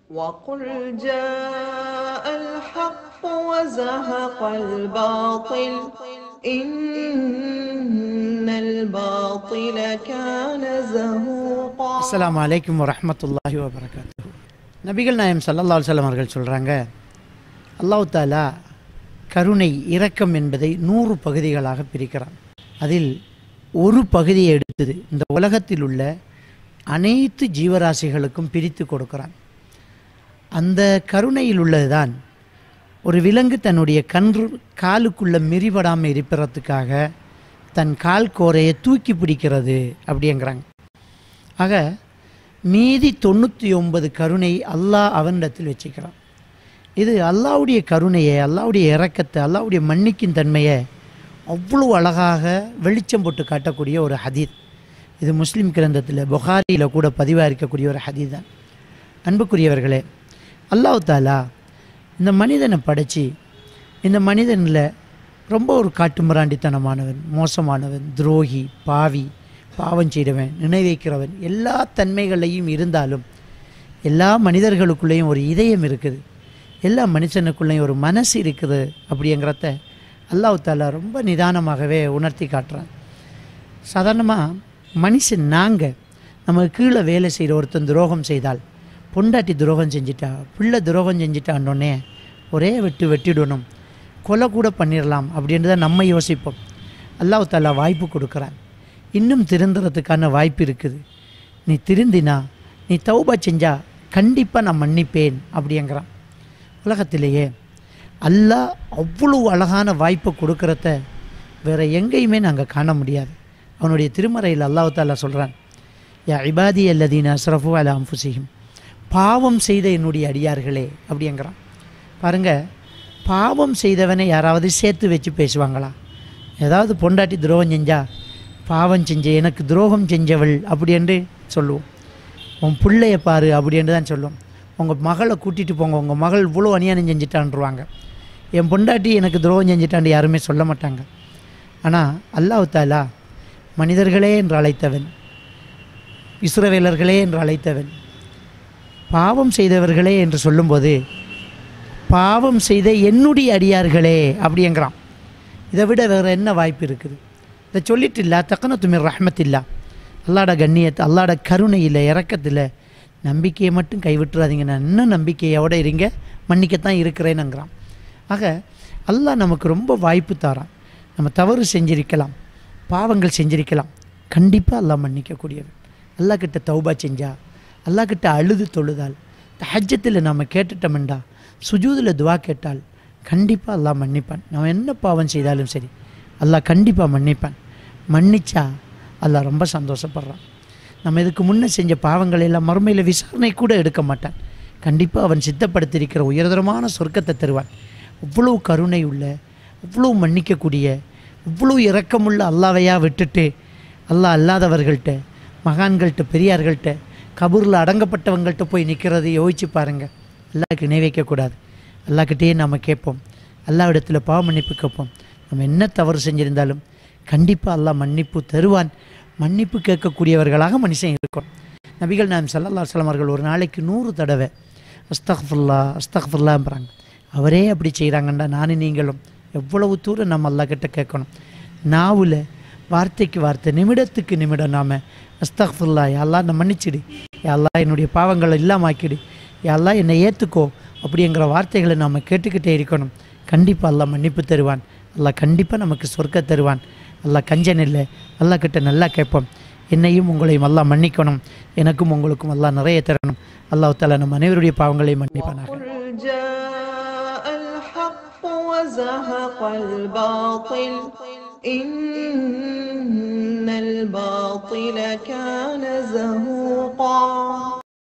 وقل جاء الحق وزهق الباطل إن الباطل كان زهوقا அஸ்ஸலாமு அலைக்கும் வரஹ்மத்துல்லாஹி வபரகாத்துஹு நபிகள் நாயம் ஸல்லல்லாஹு அலைஹி வஸல்லம் அவர்கள் சொல்கிறாங்க அல்லாஹ் தாலா கருணை இரக்கம் என்பதை நூறு பகுதிகளாக பிரிக்கிறான் அதில் ஒரு பகுதியை எடுத்தது இந்த உலகத்தில் உள்ள அனைத்து ஜீவராசிகளுக்கும் பிரித்து கொடுக்கிறான் அந்த கருணையில் உள்ளதுதான் ஒரு விலங்கு தன்னுடைய கன்று காலுக்குள்ள மிரிபடாமல் இருப்பதற்காக தன் கால் கோரையை தூக்கி பிடிக்கிறது அப்படிங்கிறாங்க ஆக மீதி தொண்ணூற்றி ஒன்பது கருணை அல்லாஹ் அவனிடத்தில் வச்சுக்கிறான் இது அல்லாவுடைய கருணையை அல்லாவுடைய இரக்கத்தை அல்லாவுடைய மன்னிக்கும் தன்மையை அவ்வளோ அழகாக வெளிச்சம் போட்டு காட்டக்கூடிய ஒரு ஹதீத் இது முஸ்லீம் கிரந்தத்தில் புகாரியில் கூட பதிவாக இருக்கக்கூடிய ஒரு ஹதீத் தான் அன்புக்குரியவர்களே அல்லாஹ் தாலா இந்த மனிதனை படைச்சி இந்த மனிதனில் ரொம்ப ஒரு காட்டுமிராண்டித்தனமானவன் மோசமானவன் துரோகி பாவி பாவம் செய்தவன் நினைவைக்கிறவன் எல்லா தன்மைகளையும் இருந்தாலும் எல்லா மனிதர்களுக்குள்ளேயும் ஒரு இதயம் இருக்குது எல்லா மனுஷனுக்குள்ளேயும் ஒரு மனசு இருக்குது அப்படிங்கிறத அல்லாஹ் தாலா ரொம்ப நிதானமாகவே உணர்த்தி காட்டுறான் சாதாரணமாக மனுஷன் நாங்கள் நம்ம கீழே வேலை செய்கிற ஒருத்தன் துரோகம் செய்தால் பொண்டாட்டி துரோகம் செஞ்சிட்டா பிள்ளை துரோகம் செஞ்சிட்டான்னொன்னே ஒரே வெட்டு வெட்டிடணும் கொலை கூட பண்ணிடலாம் அப்படின்ட்டு தான் நம்ம யோசிப்போம் அல்லாஹ் தாலா வாய்ப்பு கொடுக்குறான் இன்னும் திருந்துறதுக்கான வாய்ப்பு இருக்குது நீ திருந்தினா நீ தௌபா செஞ்சா கண்டிப்பாக நான் மன்னிப்பேன் அப்படிங்கிறான் உலகத்திலேயே அல்லாஹ் அவ்வளோ அழகான வாய்ப்பை கொடுக்கறத வேற எங்கேயுமே நாங்கள் காண முடியாது அவனுடைய திருமறையில் அல்லாஹ் தாலா சொல்கிறான் யா இபாதி அல்லதீன் அஸ்ரஃபு அலா அம்புசிஹிம் பாவம் செய்த என்னுடைய அடியார்களே அப்படிங்கிறான் பாருங்க பாவம் செய்தவனை யாராவது சேர்த்து வச்சு பேசுவாங்களா ஏதாவது பொண்டாட்டி துரோகம் செஞ்சா பாவம் செஞ்ச எனக்கு துரோகம் செஞ்சவள் அப்படி என்று சொல்லுவோம் உன் பிள்ளைய பாரு அப்படி என்று தான் சொல்லுவோம் உங்கள் மகளை கூட்டிகிட்டு போங்க உங்கள் மகள் இவ்வளோ அநியாயம் செஞ்சிட்டான்ருவாங்க என் பொண்டாட்டி எனக்கு துரோகம் செஞ்சிட்டான்னு யாருமே சொல்ல மாட்டாங்க ஆனால் அல்லாஹ் தாலா மனிதர்களே என்று அழைத்தவன் இஸ்ரவேலர்களே என்று அழைத்தவன் பாவம் செய்தவர்களே என்று சொல்லும்போது பாவம் செய்த என்னுடைய அடியார்களே அப்படிங்கிறான் இதை விட வேறு என்ன வாய்ப்பு இருக்குது இதை சொல்லிட்டு இல்லா தக்கன துமிர் ரஹ்மத்தில்லா அல்லாட கண்ணியத்தை அல்லாட கருணையில் இறக்கத்தில் நம்பிக்கையை மட்டும் கைவிட்டுறாதீங்க நான் இன்னும் நம்பிக்கையோட இருங்க மன்னிக்கத்தான் இருக்கிறேனுங்கிறான் ஆக அல்லாஹ் நமக்கு ரொம்ப வாய்ப்பு தாரான் நம்ம தவறு செஞ்சிருக்கலாம் பாவங்கள் செஞ்சிருக்கலாம் கண்டிப்பாக அல்லாஹ் மன்னிக்கக்கூடியவன் அல்லாஹ் கிட்ட தௌபா செஞ்சா அல்லாஹ் கிட்ட அழுது தொழுதால் தஹஜத்தில் நம்ம கேட்டுட்டோம்டா சுஜூதில் துவா கேட்டால் கண்டிப்பாக அல்லாஹ் மன்னிப்பான் நம்ம என்ன பாவம் செய்தாலும் சரி அல்லாஹ் கண்டிப்பாக மன்னிப்பான் மன்னிச்சா அல்லாஹ் ரொம்ப சந்தோஷப்படுறான் நம்ம இதுக்கு முன்னே செஞ்ச பாவங்களை எல்லாம் மறுமையில் விசாரணை கூட எடுக்க மாட்டான் கண்டிப்பாக அவன் சித்தப்படுத்தியிருக்கிற உயர்தரமான சொர்க்கத்தை தருவான் அவ்வளோ கருணை உள்ள அவ்வளோ மன்னிக்கக்கூடிய இவ்வளோ இரக்கமுள்ள அல்லாவையா விட்டுட்டு அல்லாஹ் அல்லாதவர்கள்ட்ட மகான்கள்கிட்ட பெரியார்கள்ட்ட கபூரில் அடங்கப்பட்டவங்கள்ட்ட போய் நிற்கிறதை யோசிச்சு பாருங்கள் அல்லாஹ்க்கு இணை வைக்கக்கூடாது அல்லாஹ்கிட்டயே நம்ம கேட்போம் அல்லாஹ் இடத்துல பாவ மன்னிப்பு கேட்போம் நம்ம என்ன தவறு செஞ்சிருந்தாலும் கண்டிப்பாக அல்லாஹ் மன்னிப்பு தருவான் மன்னிப்பு கேட்கக்கூடியவர்களாக மனுஷன் இருக்கும் நபிகள் நாம் சல்லல்லா அலுவலம் அவர்கள் ஒரு நாளைக்கு நூறு தடவை அஸ்தக்ஃபுல்லா அஸ்தக்ஃபுல்லாங்கிறாங்க அவரே அப்படி செய்கிறாங்கண்டா நானும் நீங்களும் எவ்வளவு தூரம் நம்ம அல்லா கிட்ட கேட்கணும் நாவில் வார்த்தைக்கு வார்த்தை நிமிடத்துக்கு நிமிடம் நாம் அஸ்தக்ஃபுல்லா யாரெல்லாம் என்னை மன்னிச்சிடு யாரெல்லாம் என்னுடைய பாவங்களை இல்லாமாக்கிடு யாரெல்லாம் என்னை ஏற்றுக்கோ அப்படிங்கிற வார்த்தைகளை நாம் கேட்டுக்கிட்டே இருக்கணும் கண்டிப்பாக அல்லாஹ் மன்னிப்பு தருவான் அல்லாஹ் கண்டிப்பாக நமக்கு சொர்க்க தருவான் அல்லாஹ் கஞ்சன் இல்லை அல்லாஹ் கிட்ட நல்லா கேட்போம் என்னையும் உங்களையும் அல்லாஹ் மன்னிக்கணும் எனக்கும் உங்களுக்கும் அல்லாஹ் நிறைய தரணும் அல்லாஹ் தாலா நம்ம அனைவருடைய பாவங்களையும் மன்னிப்பானாக قل جاء الحق وزهق الباطل إن الباطل كان زهوقا